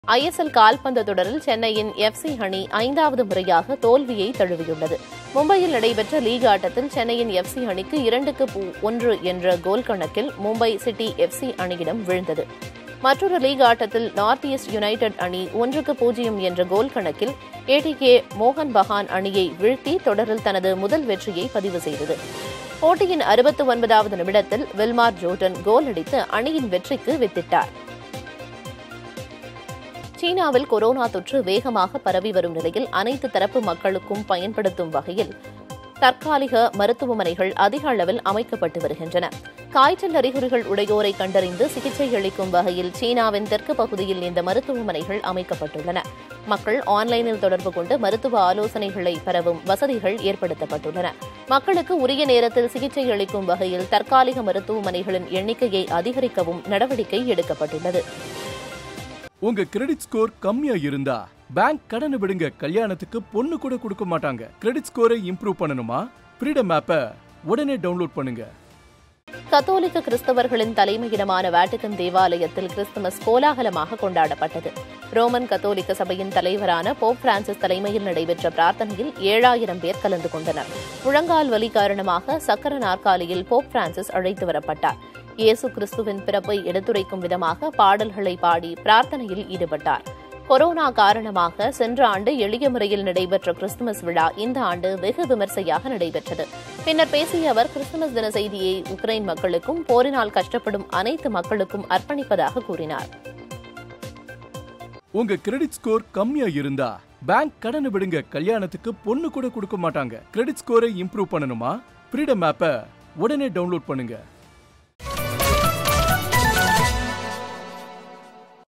ISL கால்பந்து தொடரில் சென்னையின் எஃப்சி அணி ஐந்தாவது முறையாக தோல்வியை தழுவியுள்ளது மும்பையில் நடைபெற்ற லீக் ஆட்டத்தில் சென்னையின் எஃப்சி அணிக்கு இரண்டுக்கு பூ- ஒன்று என்ற கோல் கணக்கில் மும்பை சிட்டி எஃப்சி அணியிடம் வீழ்ந்தது மற்றொரு லீக் ஆட்டத்தில் நார்த் ஈஸ்ட் யுனைடெட் அணி ஒன்றுக்கு பூஜ்ஜியம் என்ற கோல் கணக்கில் ஏடிகே மோகன் பகான் அணியை வீழ்த்தி தொடரில் தனது முதல் வெற்றியை பதிவு செய்தது போட்டியின் அறுபத்து ஒன்பதாவது நிமிடத்தில் வில்மார் ஜோர்டன் கோல் அடித்து அணியின் வெற்றிக்கு வித்திட்டார் சீனாவில் கொரோனா தொற்று வேகமாக பரவி வரும் நிலையில் அனைத்து தரப்பு மக்களுக்கும் பயன்படுத்தும் வகையில் தற்காலிக மருத்துவமனைகள் அதிக அளவில் அமைக்கப்பட்டு வருகின்றன காய்ச்சல் அறிகுறிகள் உடையோரை கண்டறிந்து சிகிச்சை அளிக்கும் வகையில் சீனாவின் தெற்கு பகுதியில் இந்த மருத்துவமனைகள் அமைக்கப்பட்டுள்ளன மக்கள் ஆன்லைனில் தொடர்பு கொண்டு மருத்துவ ஆலோசனைகளை பெறவும் வசதிகள் ஏற்படுத்தப்பட்டுள்ளன மக்களுக்கு உரிய நேரத்தில் சிகிச்சை அளிக்கும் வகையில் தற்காலிக மருத்துவமனைகளின் எண்ணிக்கையை அதிகரிக்கவும் நடவடிக்கை எடுக்கப்பட்டுள்ளது உங்க கிரெடிட் ஸ்கோர் கம்மியா இருந்தா பேங்க் கடனை விடுங்க கல்யாணத்துக்கு பொண்ணு கூட கொடுக்க மாட்டாங்க கிரெடிட் ஸ்கோரை இம்ப்ரூவ் பண்ணணுமா ஃப்ரீடம் ஆப்பை உடனே டவுன்லோட் பண்ணுங்க கத்தோலிக்க கிறிஸ்தவர்களின் தலைமையிடமான வேட்டிகன் தேவாலயத்தில் கிறிஸ்துமஸ் கோலாகலமாக கொண்டாடப்பட்டது ரோமன் கத்தோலிக்க சபையின் தலைவரான போப் பிரான்சிஸ் தலைமையில் நடைபெற்ற பிரார்த்தனையில் ஏழாயிரம் பேர் கலந்து கொண்டனர் முழங்கால் வலி காரணமாக சக்கர நாற்காலியில் போப் பிரான்சிஸ் அழைத்து வரப்பட்டார் இயேசு கிறிஸ்துவின் பிறப்பை எடுத்துரைக்கும் விதமாக பாடல்களை பாடி பிரார்த்தனையில் ஈடுபட்டார் கொரோனா காரணமாக சென்ற ஆண்டு எளிய முறையில் நடைபெற்ற கிறிஸ்துமஸ் விழா இந்த ஆண்டு வெகு விமர்சையாக நடைபெற்றது பின்னர் பேசிய அவர் கிறிஸ்துமஸ் தின செய்தியை உக்ரைன் மக்களுக்கும் போரினால் கஷ்டப்படும் அனைத்து மக்களுக்கும் அர்ப்பணிப்பதாக கூறினார் உங்க கிரெடிட் ஸ்கோர் கம்மியா இருந்தா பேங்க் கடனை விடுங்க கல்யாணத்துக்கு பொண்ணு கூட கொடுக்க மாட்டாங்க கிரெடிட் ஸ்கோரை இம்ப்ரூவ் பண்ணணுமா ஃப்ரீடம் ஆப்பை உடனே டவுன்லோட் பண்ணுங்க